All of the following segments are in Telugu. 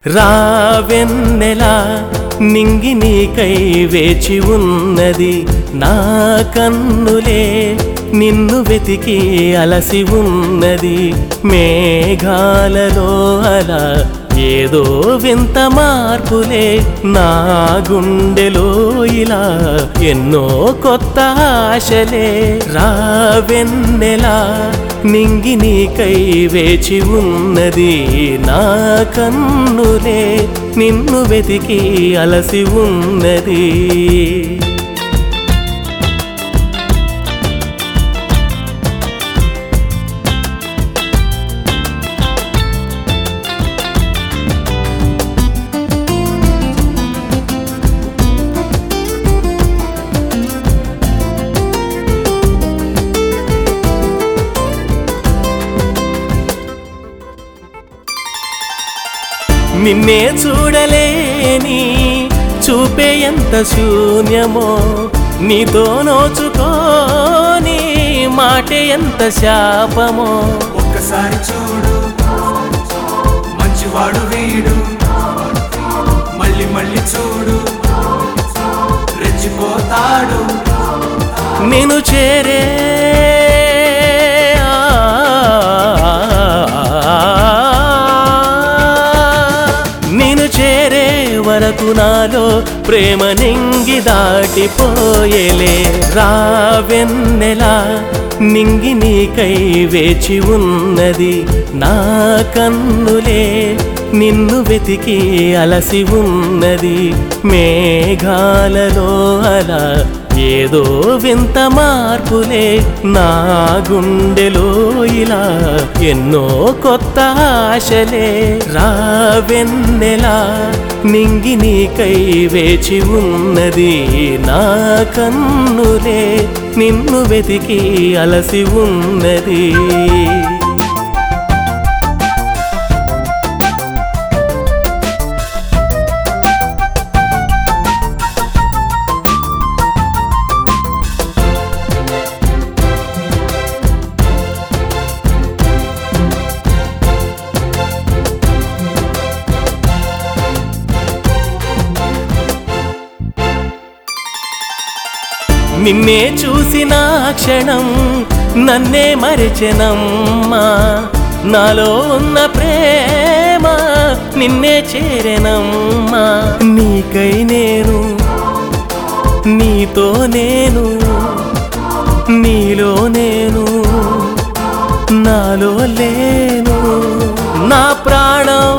రావెన్నెలా నింగి నీకై వేచి ఉన్నది నా కన్నులే నిన్ను వెతికి అలసి ఉన్నది మేఘాలలో అలా ఏదో వింత మార్పులే నా గుండెలో ఇలా ఎన్నో కొత్త ఆశలే రావెన్నెలా నింగి నీకై వేచి ఉన్నది నా కన్నులే నిన్ను వెతికి అలసి ఉన్నది నిన్నే చూడలేని చూపే ఎంత శూన్యమో నీతో నోచుకోని మాటే ఎంత శాపమో ఒక్కసారి చూడు మంచివాడు వీడు మళ్ళీ మళ్ళీ చూడు రెచ్చిపోతాడు నేను చేరే నేను చేరే వరకు నాలో ప్రేమ నింగి దాటిపోయేలే రావెన్నెలా నింగి నీకై వేచి ఉన్నది నా కన్నులే నిన్ను వెతికి అలసి ఉన్నది మేఘాలలో అలా ఏదో వింత మార్పులే నా గుండెలో ఇలా ఎన్నో కొత్త ఆశలే రావెన్నెలా నింగి నీకై వేచి ఉన్నది నా కన్నులే నిన్ను వెతికి అలసి ఉన్నది నిన్నే చూసిన క్షణం నన్నే మరిచెనమ్మా నాలో ఉన్న ప్రేమ నిన్నే చేరెనమ్మా నీకై నేను నీతో నేను నీలో నేను నాలో లేను నా ప్రాణం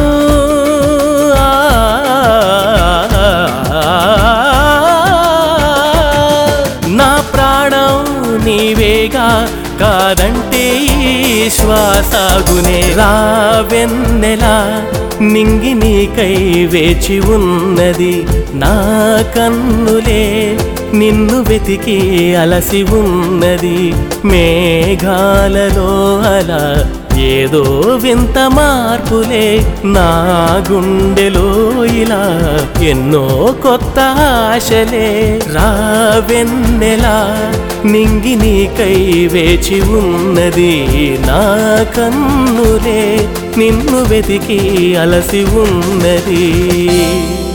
నా ప్రాణం నీవేగా కాదంటే ఈ శ్వాసాగునే రావెన్నెలా నింగి నీకై వేచి ఉన్నది నా కన్నులే నిన్ను వెతికి అలసి ఉన్నది మేఘాలలో అలా ఏదో వింత మార్పులే నా గుండెలో ఇలా ఎన్నో కొత్త ఆశలే రావెన్నెలా నింగి నీకై వేచి ఉన్నది నా కన్నులే నిన్ను వెతికి అలసి ఉన్నది